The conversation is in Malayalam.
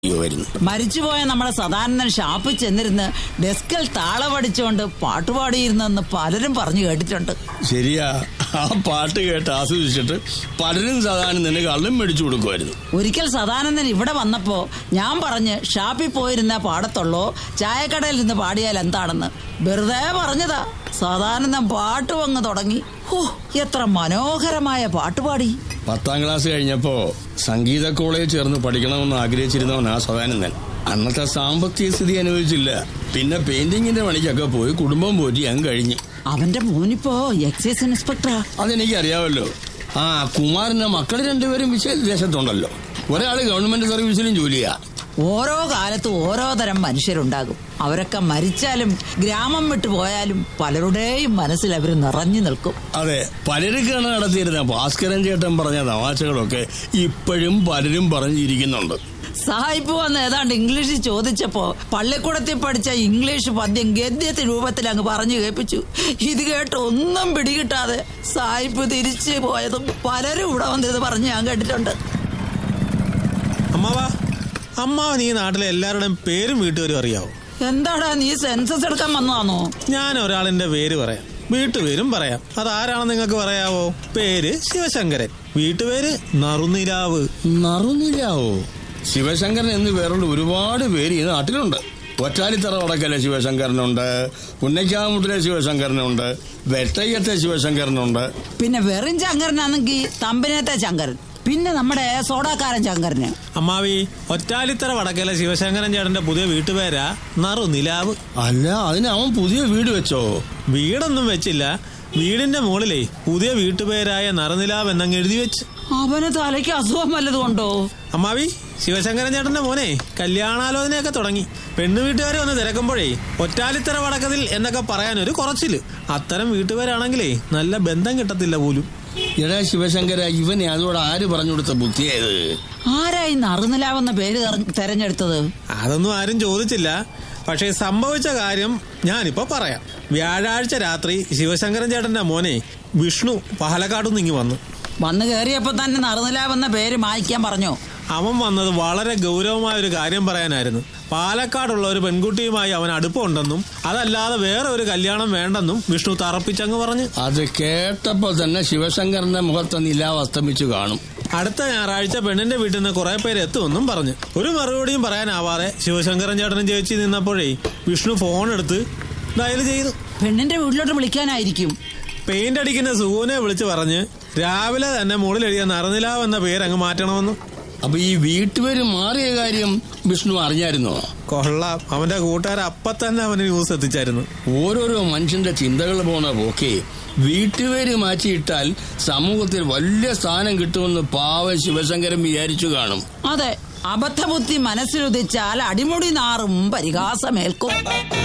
വരുന്നു മരിച്ചുപോയ നമ്മളെ സദാനന്ദൻ ഷാപ്പിൽ ചെന്നിരുന്ന് ഡെസ്കിൽ താളമടിച്ചുകൊണ്ട് പാട്ടുപാടിയിരുന്നെന്ന് പലരും പറഞ്ഞു കേട്ടിട്ടുണ്ട് ശരിയാ ആ പാട്ട് കേട്ട് ആസ്വദിച്ചിട്ട് പലരും സാധാരണ നിന്നെ കള്ളും മേടിച്ചു കൊടുക്കുമായിരുന്നു ഒരിക്കൽ സദാനന്ദൻ ഇവിടെ വന്നപ്പോ ഞാൻ പറഞ്ഞ് ഷാപ്പിൽ പോയിരുന്ന പാടത്തുള്ളോ ചായക്കടയിൽ നിന്ന് പാടിയാൽ എന്താണെന്ന് വെറുതെ പറഞ്ഞതാ സദാനന്ദൻ പാട്ട് വങ്ങ് തുടങ്ങി ഓ എത്ര മനോഹരമായ പാട്ടുപാടി പത്താം ക്ലാസ് കഴിഞ്ഞപ്പോ സംഗീത കോളേജ് ചേർന്ന് പഠിക്കണമെന്ന് ആഗ്രഹിച്ചിരുന്നവനാ സദാനന്ദൻ അന്നത്തെ സാമ്പത്തിക സ്ഥിതി അനുവദിച്ചില്ല പിന്നെ പെയിന്റിങ്ങിന്റെ പണിക്കൊക്കെ പോയി കുടുംബം പോറ്റി അങ്ങ് കഴിഞ്ഞു അവന്റെ മോനിപ്പോ എക്സൈസ് ഇൻസ്പെക്ടറാ അതെനിക്ക് അറിയാമല്ലോ ആ കുമാരന്റെ മക്കൾ രണ്ടുപേരും വിദേശത്തുണ്ടല്ലോ ഒരാള് ഗവൺമെന്റ് സർവീസിലും ജോലിയാ ഓരോ കാലത്തും ഓരോ തരം മനുഷ്യരുണ്ടാകും അവരൊക്കെ മരിച്ചാലും ഗ്രാമം വിട്ടു പോയാലും പലരുടെയും മനസ്സിൽ അവർ നിറഞ്ഞു നിൽക്കും അതെ പലർക്കാണ് നടത്തിയിരുന്ന ഭാസ്കരൻ ചേട്ടൻ പറഞ്ഞ തമാശകളൊക്കെ ഇപ്പോഴും പലരും പറഞ്ഞിരിക്കുന്നുണ്ട് സായിപ്പ് വന്ന് ഏതാണ്ട് ഇംഗ്ലീഷിൽ ചോദിച്ചപ്പോ പള്ളിക്കൂടത്തിൽ പഠിച്ച ഇംഗ്ലീഷ് പദ്യം ഗദ്യത്തെ രൂപത്തിൽ അങ്ങ് പറഞ്ഞു കേൾപ്പിച്ചു ഇത് കേട്ട് ഒന്നും പിടികിട്ടാതെ സായിപ്പ് തിരിച്ചു പോയതും പലരും ഇവിടെ വന്നിത് പറഞ്ഞ് ഞാൻ കേട്ടിട്ടുണ്ട് അമ്മാവാ അമ്മാവൻ ഈ നാട്ടിലെ എല്ലാവരുടെയും പേരും വീട്ടുപേരും അറിയാവോ എന്താടാ നീ സെൻസസ് എടുക്കാൻ വന്നതാണോ ഞാൻ ഒരാളിന്റെ പേര് പറയാം വീട്ടുപേരും പറയാം അതാരാണെന്ന് നിങ്ങൾക്ക് പറയാവോ പേര് ശിവശങ്കരൻ വീട്ടുപേര് നറുനിലാവ് നറുനിലാവോ ശിവശങ്കരൻ എന്ന് പേരുള്ള ഒരുപാട് പേര് ഈ നാട്ടിലുണ്ട് ഒറ്റാലിത്തറ വടക്കലെ ശിവശങ്കരനുണ്ട് പുന്നയ്ക്കാമുട്ടിലെ ശിവശങ്കരനുണ്ട് വെട്ടയ്യത്തെ ശിവശങ്കരനുണ്ട് പിന്നെ വെറും ശങ്കരനാണെങ്കിൽ തമ്പനത്തെ ശങ്കരൻ പിന്നെ നമ്മുടെ സോഡാക്കാരൻ ശങ്കരന് അമ്മാവി ഒറ്റാലിത്തറ വടക്കലെ ശിവശങ്കരൻ ചേട്ടന്റെ പുതിയ വീട്ടുപേരാ നറുനിലാവ് അല്ല അതിന് അവൻ പുതിയ വീട് വെച്ചോ വീടൊന്നും വെച്ചില്ല വീടിന്റെ മുകളിലേ പുതിയ വീട്ടുപേരായ നറുനിലാവ് എന്നങ്ങ് എഴുതി വെച്ച് അവന് തലയ്ക്ക് അസുഖം വല്ലതുകൊണ്ടോ അമ്മാവി ശിവശങ്കരൻ ചേട്ടന്റെ മോനെ കല്യാണാലോചനയൊക്കെ തുടങ്ങി പെണ്ണു വീട്ടുകാരെ ഒന്ന് തിരക്കുമ്പോഴേ ഒറ്റാലിത്തറ വടക്കതിൽ എന്നൊക്കെ പറയാൻ ഒരു കുറച്ചില് അത്തരം വീട്ടുകാരാണെങ്കിലേ നല്ല ബന്ധം കിട്ടത്തില്ല പോലും എടാ ശിവശങ്കര ഇവനെ അതോടെ ആര് പറഞ്ഞു കൊടുത്ത ബുദ്ധിയായത് ആരായി നറുനിലാവെന്ന പേര് തെര- തെരഞ്ഞെടുത്തത് അതൊന്നും ആരും ചോദിച്ചില്ല പക്ഷേ സംഭവിച്ച കാര്യം ഞാനിപ്പോ പറയാം വ്യാഴാഴ്ച രാത്രി ശിവശങ്കരൻ ചേട്ടന്റെ മോനെ വിഷ്ണു പാലക്കാടുനിന്ന് ഇങ്ങി വന്നു വന്നു കയറിയപ്പോ തന്നെ നറുനിലാവെന്ന പേര് മായ്ക്കാൻ പറഞ്ഞോ അവൻ വന്നത് വളരെ ഗൗരവമായ ഒരു കാര്യം പറയാനായിരുന്നു പാലക്കാടുള്ള ഒരു പെൺകുട്ടിയുമായി അവൻ അടുപ്പമുണ്ടെന്നും അതല്ലാതെ വേറെ ഒരു കല്യാണം വേണ്ടെന്നും വിഷ്ണു തറപ്പിച്ചങ്ങ് പറഞ്ഞു അത് കേട്ടപ്പോ തന്നെ ശിവശങ്കരന്റെ മുഖത്ത് നിലാവ് അസ്തമിച്ചു കാണും അടുത്ത ഞായറാഴ്ച പെണ്ണിന്റെ വീട്ടിൽ നിന്ന് കുറെ പേര് എത്തുമെന്നും പറഞ്ഞു ഒരു മറുപടിയും പറയാനാവാതെ ശിവശങ്കരൻ ചേട്ടനും ചേച്ചി നിന്നപ്പോഴേ വിഷ്ണു ഫോൺ എടുത്ത് ഡയൽ ചെയ്തു പെണ്ണിന്റെ വീട്ടിലോട്ട് വിളിക്കാനായിരിക്കും പെയിന്റ് അടിക്കുന്ന സുഗുനെ വിളിച്ച് പറഞ്ഞ് രാവിലെ തന്നെ മുകളിൽ എഴുതിയ നറുനിലാവ് എന്ന പേര് അങ്ങ് മാറ്റണമെന്നും അപ്പൊ ഈ വീട്ടുപേര് മാറിയ കാര്യം വിഷ്ണു അറിഞ്ഞായിരുന്നോ കൊള്ളാം അവന്റെ കൂട്ടുകാർ അപ്പൊ തന്നെ അവന് ന്യൂസ് എത്തിച്ചായിരുന്നു ഓരോരോ മനുഷ്യന്റെ ചിന്തകൾ പോണ പോക്കെ വീട്ടുപേര് മാറ്റിയിട്ടാൽ സമൂഹത്തിൽ വലിയ സ്ഥാനം കിട്ടുമെന്ന് പാവ ശിവശങ്കരൻ വിചാരിച്ചു കാണും അതെ അബദ്ധബുദ്ധി മനസ്സിലുദിച്ചാൽ അടിമുടി നാറും പരിഹാസമേൽക്കും